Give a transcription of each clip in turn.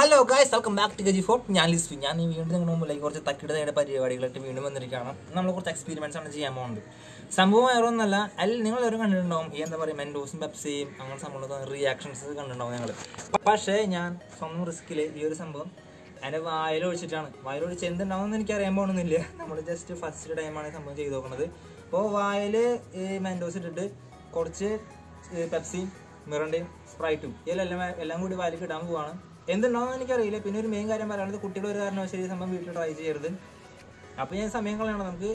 Hello guys welcome back to ഗജി ഫോർട്ട് ഞാൻ ലിസ്ഫി ഞാൻ ഈ വീണ്ടും നിങ്ങളുടെ മുമ്പിലേക്ക് കുറച്ച് തക്കിടതയുടെ പരിപാടികളായിട്ട് വീണ്ടും വന്നിരിക്കുകയാണ് നമ്മൾ കുറച്ച് എക്സ്പീരിമെന്റ്സ് ആണ് ചെയ്യാൻ പോകുന്നത് സംഭവം വേറെ ഒന്നല്ല അതിൽ നിങ്ങൾ ഒരു കണ്ടിട്ടുണ്ടാവും ഈ എന്താ പറയുക മെൻഡോസും പെപ്സിയും അങ്ങനെ സംഭവം റിയാക്ഷൻസ് കണ്ടിട്ടുണ്ടാവും ഞങ്ങൾ പക്ഷേ ഞാൻ സ്വന്തം റിസ്കിൽ ഈ ഒരു സംഭവം എൻ്റെ വായിലൊഴിച്ചിട്ടാണ് വായിലൊഴിച്ച് എന്തുണ്ടാവും എനിക്ക് അറിയാൻ പോകുന്നില്ല നമ്മൾ ജസ്റ്റ് ഫസ്റ്റ് ടൈമാണ് ഈ സംഭവം ചെയ്ത് നോക്കുന്നത് അപ്പോൾ വായിൽ ഈ മെൻഡോസ് ഇട്ടിട്ട് കുറച്ച് പെപ്സിയും മിറണ്ടയും സ്പ്രൈറ്റും ഇതിലെല്ലാം എല്ലാം കൂടി വാലിൽ കിട്ടാൻ പോവാണ് എന്തുണ്ടാവും എനിക്കറിയില്ല പിന്നെ ഒരു മെയിൻ കാര്യം പറയുന്നത് കുട്ടികൾ ഒരു കാരണവശാലും ഈ സംഭവം വീട്ടിൽ ട്രൈ ചെയ്യരുത് അപ്പോൾ ഞാൻ സമയം കളയണം നമുക്ക്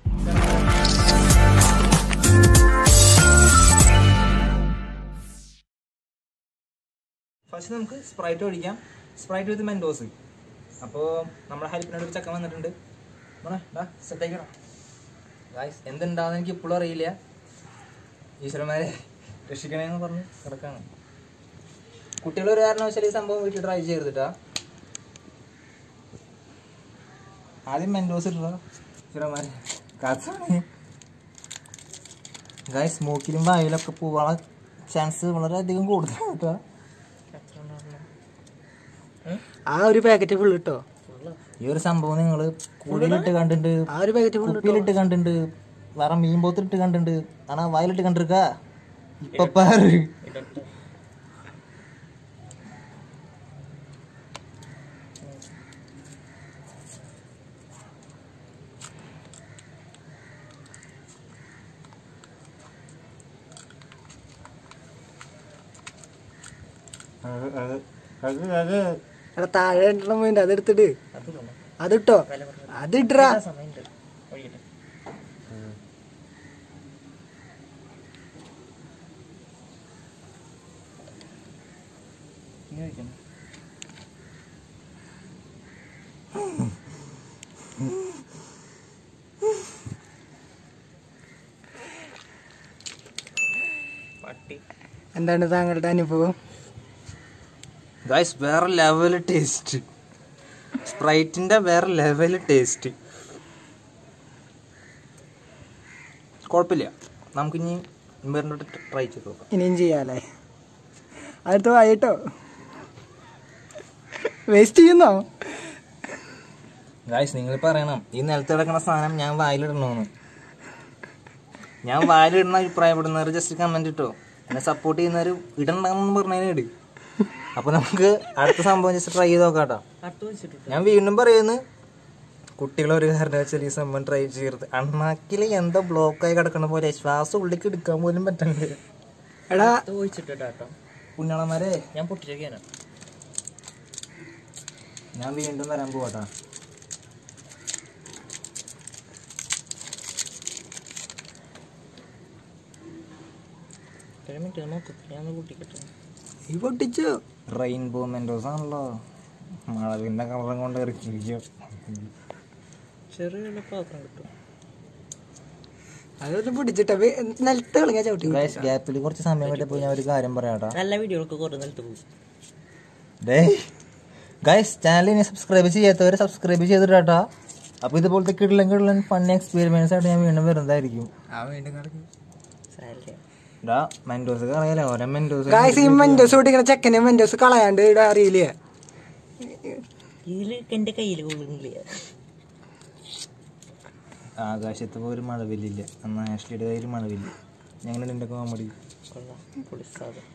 ഫസ്റ്റ് നമുക്ക് സ്പ്രൈറ്റ് ഒഴിക്കാം സ്പ്രൈറ്റ് വിത്ത് മെൻഡോസ് അപ്പോൾ നമ്മുടെ ഹെൽപ്പിനോട് ഒരു ചക്കൻ വന്നിട്ടുണ്ട് സെറ്റായിക്കണം ഗായ്സ് എന്തുണ്ടാവുന്ന എനിക്ക് ഇപ്പോഴും അറിയില്ല ഈശ്വരന്മാരെ രക്ഷിക്കണേന്ന് പറഞ്ഞ് കിടക്കാണ് കുട്ടികൾ ഒരു കാരണവശാലും ഈ സംഭവം വീട്ടിൽ ട്രൈ ചെയ്തിട്ടാ ആദ്യം മെൻഡോസ് ഇട്ടോ ഈശ്വരന്മാരെ കാത്താണ് ഗായ്സ് മൂക്കിലും വായിലൊക്കെ പോവാനുള്ള ചാൻസ് വളരെയധികം കൂടുതലാണ് കേട്ടോ ആ ഒരു പാക്കറ്റ് ഫുൾ കിട്ടോ ഈ ഒരു സംഭവം നിങ്ങൾ കുഴിയിലിട്ട് കണ്ടിട്ടുണ്ട് ആ ഒരു പാക്കറ്റ് ഫുൾ കുപ്പിയിലിട്ട് കണ്ടിട്ടുണ്ട് വേറെ മീൻ പോത്തിട്ട് കണ്ടിട്ടുണ്ട് ആണാ വായിലിട്ട് കണ്ടിരിക്ക ഇപ്പൊ പാറ് എടാ താഴെ രണ്ടെണ്ണം വേണ്ട അതെടുത്തിട്ട് അതിട്ടോ അതിട്ടാ എന്താണ് താങ്കളുടെ അനുഭവം ഗൈസ് വേറെ ലെവൽ ടേസ്റ്റ് സ്പ്രൈറ്റിന്റെ വേറെ ലെവൽ ടേസ്റ്റ് കുഴപ്പമില്ല നമുക്കിനി വേറെ ട്രൈ ചെയ്ത് നോക്കാം ഇനിയും ചെയ്യാല്ലേ അടുത്ത് വായിട്ടോ വേസ്റ്റ് ചെയ്യുന്നോ ഗായ്സ് നിങ്ങൾ പറയണം ഈ നിലത്ത് കിടക്കുന്ന സാധനം ഞാൻ വായിലിടണമെന്ന് ഞാൻ വായിലിടുന്ന അഭിപ്രായപ്പെടുന്നവർ ജസ്റ്റ് കമന്റ് ഇട്ടോ എന്നെ സപ്പോർട്ട് ചെയ്യുന്നവർ ഇടണ്ടെന്ന് പറഞ്ഞതിന് അപ്പൊ നമുക്ക് അടുത്ത സംഭവം ജസ്റ്റ് ട്രൈ ചെയ്ത് നോക്കാം കേട്ടോ ഞാൻ വീണ്ടും പറയുന്നു കുട്ടികൾ ഒരു കാരണം വെച്ചാൽ ഈ സംഭവം ട്രൈ ചെയ്യരുത് അണ്ണാക്കിൽ എന്തോ ബ്ലോക്കായി കിടക്കണ പോലെ ശ്വാസം ഉള്ളിലേക്ക് എടുക്കാൻ പോലും പറ്റണില്ല എടാ പുണ്യാളന്മാരെ ഞാൻ പൊട്ടിച്ചൊക്കെയാണ് ഞാൻ വീണ്ടും വരാൻ പോവാട്ടാ ഒരു മിനിറ്റ് മൊത്തത്തിൽ ഞാൻ പൊട്ടിക്കട്ടെ ഈ പൊട്ടിച്ചോ റെയിൻബോ മെൻഡോസ് ആണല്ലോ മഴവിന്റെ കളറും കൊണ്ട് ഇറക്കിയിരിക്കും ചെറിയ പാത്രം കിട്ടും അതൊന്ന് പൊട്ടിച്ചിട്ട നിലത്ത് കളിങ്ങാ ചവിട്ടി ഗൈസ് ഗ്യാപ്പിൽ കുറച്ച് സമയം കിട്ടിയപ്പോൾ ഞാൻ ഒരു കാര്യം പറയാട്ടാ നല്ല വീഡിയോകൾക്ക് കുറേ നിലത്ത് പോകും ഡേ ഗൈസ് ചാനലിനെ സബ്സ്ക്രൈബ് ചെയ്യാത്തവരെ സബ്സ്ക്രൈബ് ചെയ്തിട്ടാ അപ്പോൾ ഇതുപോലത്തെ കിടലൻ കിടലൻ ഫണ്ണി എക്സ്പീരിയൻസ് ആയിട്ട് ഞാൻ വീണ്ടും വരുന്നതായിരിക്കും ആ വീണ്ടും കിടക്കും സാരല്ലേ ഡാ മെൻഡോസ് കളയല്ലേ ഓരോ മെൻഡോസ് ഗായ്സ് ഈ മെൻഡോസ് പൊട്ടിക്കണ ചെക്കനെ മെൻഡോസ് കളയാണ്ട് ഇവിടെ അറിയില്ലേ ഇതിൽ എൻ്റെ കയ്യിൽ കൊള്ളുന്നില്ല ആകാശത്ത് പോലും ഒരു മഴവില്ലില്ല എന്നാ ആഷ്ലിയുടെ കയ്യിൽ മഴവില്ല ഞങ്ങളുടെ എൻ്റെ കോമഡി കൊള്ളാം പൊളിസാദം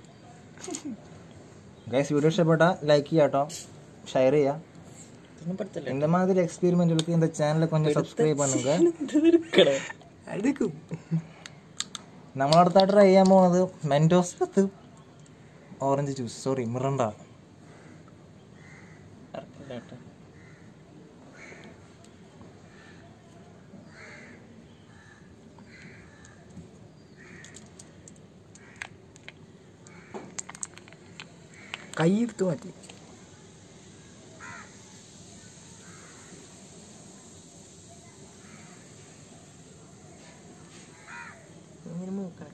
ഗൈസ് വീഡിയോ ഇഷ്ടപ്പെട്ട ലൈക്ക് ചെയ്യാട്ടോ ഷെയർ ചെയ്യാം ഒന്നും പെടുത്തല്ലേ இந்த மாதிரி எக்ஸ்பெரிமெண்ட்களுக்கு இந்த சேனலை கொஞ்சம் சப்ஸ்கிரைப் பண்ணுங்க എടുക്കും നമ്മളടുത്ത ട്രൈ ചെയ്യാൻ പോകുന്നത് Mentos with orange juice sorry Mirinda ഇറക്കില്ലാട്ടോ കൈ എടുത്ത് മാറ്റി ഇങ്ങനെ മൂക്കണം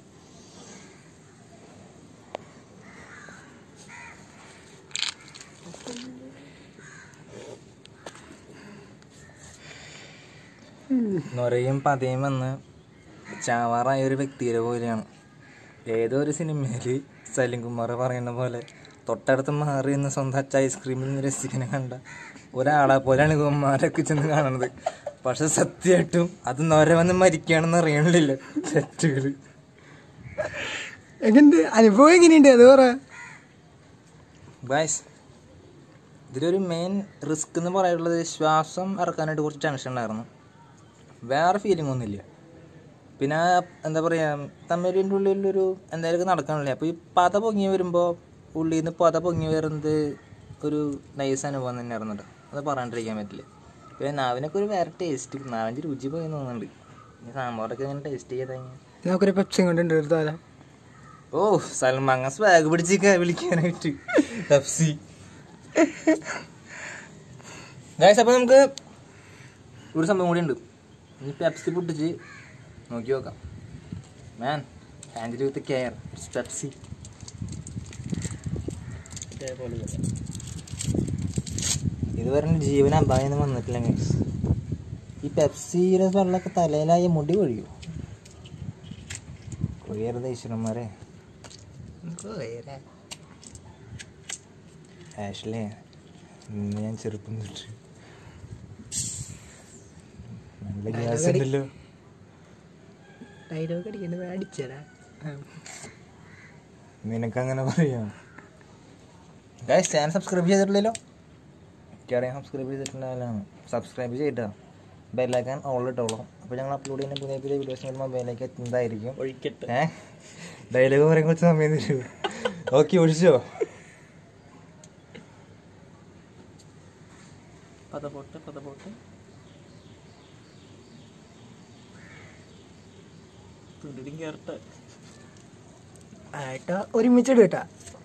നൊരയും പതയും വന്ന് ചാവാറായ ഒരു വ്യക്തിയെ പോലെയാണ് ഏതോ ഒരു സിനിമയിൽ സലിം കുമാർ പറയുന്ന പോലെ തൊട്ടടുത്ത് മാറി നിന്ന് സ്വന്തം അച്ഛ ഐസ്ക്രീമിൽ നിന്ന് രസിക്കനെ കണ്ട ഒരാളെ പോലെയാണ് ഇവന്മാരൊക്കെ ചെന്ന് കാണുന്നത് പക്ഷെ സത്യമായിട്ടും അത് നൊര വന്ന് മരിക്കുകയാണെന്ന് അറിയണില്ല തെറ്റുകള് എങ്ങനെയുണ്ട് അനുഭവം എങ്ങനെയുണ്ട് അത് പറ ഗായ്സ് ഇതിലൊരു മെയിൻ റിസ്ക് എന്ന് പറയുള്ളത് ശ്വാസം ഇറക്കാനായിട്ട് കുറച്ച് ടെൻഷൻ ഉണ്ടായിരുന്നു വേറെ ഫീലിംഗ് ഒന്നുമില്ല പിന്നെ ആ എന്താ പറയുക തമ്മേരിൻ്റെ ഉള്ളിലൊരു എന്തായാലും നടക്കണില്ല അപ്പോൾ ഈ പത പൊങ്ങി വരുമ്പോൾ ഉള്ളിൽ നിന്ന് പത പൊങ്ങി വരുന്നത് ഒരു നൈസ് അനുഭവം തന്നെയായിരുന്നു കേട്ടോ അത് പറയാണ്ടിരിക്കാൻ പറ്റില്ല പിന്നെ നാവിനൊക്കെ ഒരു വേറെ ടേസ്റ്റ് നാവിൻ്റെ രുചി പോയി തോന്നുന്നുണ്ട് ഈ സാമ്പാറൊക്കെ ഇങ്ങനെ ടേസ്റ്റ് ചെയ്താൽ നമുക്കൊരു പെപ്സിയും കൊണ്ടുണ്ട് എടുത്താലോ ഓ സൽമാങ്ങ സ്വാഗ് പിടിച്ചിക്ക വിളിക്കാനായിട്ട് പെപ്സി ഗായ്സ് അപ്പോൾ നമുക്ക് ഒരു സംഭവം കൂടി ഉണ്ട് ഈ പെപ്സി പൊട്ടിച്ച് നോക്കി നോക്കാം man handle with care Pepsi ഇതേപോലെ ഇതുവരെ എൻ്റെ ജീവൻ അപായം വന്നിട്ടില്ല ഗൈസ് ഈ പെപ്സിയുടെ വെള്ളമൊക്കെ തലയിലായ മുടി കൊഴിയോ കൊഴിയരുത് ഈശ്വരന്മാരെ ആഷ്ലേ ഇന്ന് ഞാൻ ചെറുപ്പം തൊട്ട് നല്ല ഗ്യാസ് ഉണ്ടല്ലോ ഡയലോഗ് അടിക്കേണ്ടത് അടിച്ചടാ നിനക്കങ്ങനെ പറയാം ഗൈസ് ചാനൽ സബ്സ്ക്രൈബ് ചെയ്തിട്ടില്ലല്ലോ എനിക്കറിയാം സബ്സ്ക്രൈബ് ചെയ്തിട്ടുണ്ടായാലാണ് സബ്സ്ക്രൈബ് ചെയ്തിട്ടാ ബെല്ലൈക്കാൻ ഓൾ ഇട്ടോളാം അപ്പോൾ ഞങ്ങൾ അപ്ലോഡ് ചെയ്യുന്ന പുതിയ പുതിയ വീഡിയോസ് മൊബൈലിലേക്ക് എത്തുന്നതായിരിക്കും ഒഴിക്കട്ടെ ഏ ഡയലോഗ് പറയാൻ കുറച്ച് സമയം തരൂ ഓക്കെ ഒഴിച്ചോ പതപോട്ട് പതപോട്ട് തുണ്ടിലും കയറട്ടെ ഏട്ടാ ഒരുമിച്ചിട്ട് കേട്ടാ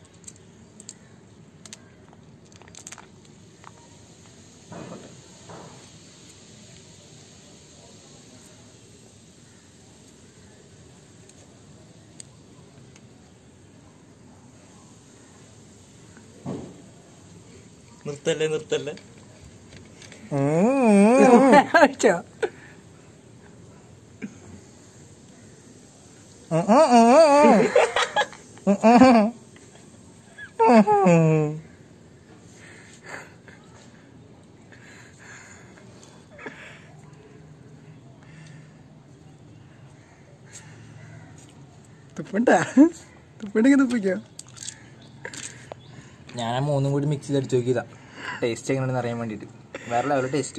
നിർത്തല്ലേ നിർത്തല്ലേ അടിച്ചോ തുപ്പണ്ടാ തുപ്പണ്ടെങ്കിൽ തുപ്പിക്കോ ഞാൻ ആ മൂന്നും കൂടി മിക്സ് ചെയ്ത് അടിച്ചു നോക്കിയതാ ടേസ്റ്റ് എങ്ങനെയാണെന്ന് അറിയാൻ വേണ്ടിയിട്ട് വേറെ ലെവൽ ടേസ്റ്റ്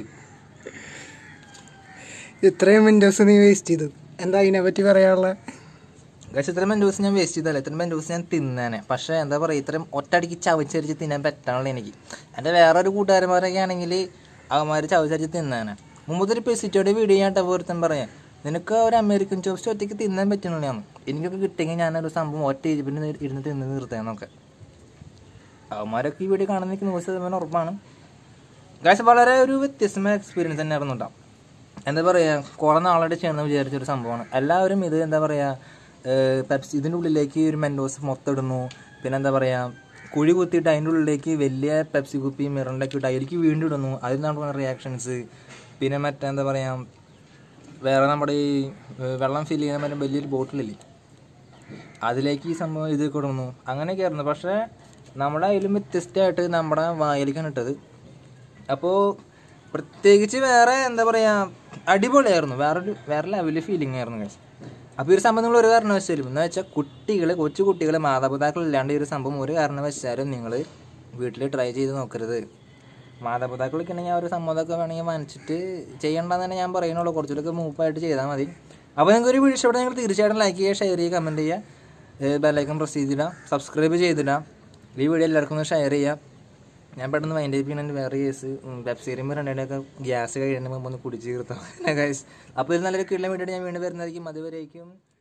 ഇത്രയും വിൻഡോസ് നീ വേസ്റ്റ് ചെയ്തു എന്താ അതിനെ പറ്റി പറയാനുള്ള പക്ഷേ ഇത്രയും ദിവസം ഞാൻ വേസ്റ്റ് ചെയ്തല്ല ഇത്രയും ദിവസം ഞാൻ തിന്നാനെ പക്ഷേ എന്താ പറയുക ഇത്രയും ഒറ്റയടിക്ക് ചവച്ചരിച്ച് തിന്നാൻ പറ്റാനുള്ള എനിക്ക് എൻ്റെ വേറൊരു കൂട്ടുകാരന്മാരൊക്കെ ആണെങ്കിൽ അവന്മാർ ചവച്ചരിച്ച് തിന്നാനെ മുമ്പത്തെ ഒരു പെസിറ്റോടെ വീഡിയോ ഞാൻ ടവർത്തൻ പറയാം നിനക്ക് ഒരു അമേരിക്കൻ ചോപ്സ് ഒറ്റയ്ക്ക് തിന്നാൻ പറ്റുന്നില്ലാന്ന് എനിക്കൊക്കെ കിട്ടിയെങ്കിൽ ഞാനൊരു സംഭവം ഒറ്റ ഇരിപ്പിന് ഇരുന്ന് തിന്ന് നിർത്താന്നൊക്കെ അവന്മാരൊക്കെ ഈ വീഡിയോ കാണാൻ നിൽക്കുന്ന നൂറ് ശതമാനം ഉറപ്പാണ് ഗായ്സ് വളരെ ഒരു വ്യത്യസ്തമായ എക്സ്പീരിയൻസ് തന്നെ ആയിരുന്നു കേട്ടോ എന്താ പറയുക കുറേ നാളായിട്ട് ചെയ്യണമെന്ന് വിചാരിച്ചൊരു സംഭവമാണ് എല്ലാവരും ഇത് എന്താ പറയുക പെപ്സി ഇതിൻ്റെ ഉള്ളിലേക്ക് ഒരു മെൻഡോസ് മൊത്തം ഇടുന്നു പിന്നെ എന്താ പറയുക കുഴി കുത്തിയിട്ട് അതിൻ്റെ ഉള്ളിലേക്ക് വലിയ പെപ്സി കുപ്പി മിറണ്ടൊക്കെ ഇട്ട് അതിലേക്ക് വീണ്ടും ഇടുന്നു അതിൽ നടക്കുന്ന റിയാക്ഷൻസ് പിന്നെ മറ്റെന്താ പറയുക വേറെ നമ്മുടെ ഈ ഏഹ്, വെള്ളം ഫിൽ ചെയ്യാൻ പറ്റുന്ന വലിയൊരു ബോട്ടിലില്ലേ അതിലേക്ക് ഈ സംഭവം ഇത് കൊടുക്കുന്നു അങ്ങനെയൊക്കെ ആയിരുന്നു പക്ഷേ നമ്മുടെ അതിലും വ്യത്യസ്തമായിട്ട് നമ്മുടെ വായിലേക്കാണ് ഇട്ടത് അപ്പോൾ പ്രത്യേകിച്ച് വേറെ എന്താ പറയുക അടിപൊളിയായിരുന്നു വേറൊരു വേറെ ലെവലിൽ ഫീലിംഗ് ആയിരുന്നു guys. അപ്പോൾ ഈ ഒരു സംഭവം നിങ്ങൾ ഒരു കാരണവശാലും എന്ന് വെച്ചാൽ കുട്ടികൾ കൊച്ചു കുട്ടികൾ മാതാപിതാക്കൾ ഇല്ലാണ്ട് ഈ ഒരു സംഭവം ഒരു കാരണവശാലും നിങ്ങൾ വീട്ടിൽ ട്രൈ ചെയ്ത് നോക്കരുത് മാതാപിതാക്കളൊക്കെ ഉണ്ടെങ്കിൽ ആ ഒരു സമ്മതമൊക്കെ വേണമെങ്കിൽ വാങ്ങിച്ചിട്ട് ചെയ്യണ്ടെന്ന് തന്നെ ഞാൻ പറയുന്നുള്ളൂ കുറച്ചുകൂടെ മൂപ്പായിട്ട് ചെയ്താൽ മതി അപ്പോൾ നിങ്ങൾക്ക് ഒരു വീഡിയോ ഇഷ്ടപ്പെട്ടാൽ നിങ്ങൾ തീർച്ചയായിട്ടും ലൈക്ക് ചെയ്യുക ഷെയർ ചെയ്യുക കമൻറ്റ് ചെയ്യുക ബെല്ലൈക്കൺ പ്രസ് ചെയ്തിടുക സബ്സ്ക്രൈബ് ചെയ്തിടുക ഈ വീഡിയോ എല്ലാവർക്കും ഒന്ന് ഷെയർ ചെയ്യുക ഞാൻ പെട്ടെന്ന് മൈൻഡ് ചെയ്യുന്ന വേറെ കേസ് വെബ് സീരീസ് രണ്ടിൻ്റെയൊക്കെ ഗ്യാസ് കഴിയുന്ന മുമ്പ് ഒന്ന് കുടിച്ച് തീർത്താം ഗൈസ് അപ്പോൾ ഇത് നല്ലൊരു കിട്ടുന്ന വീഡിയോ ഞാൻ വീണ്ടും വരുന്നതായിരിക്കും അതുവരേക്കും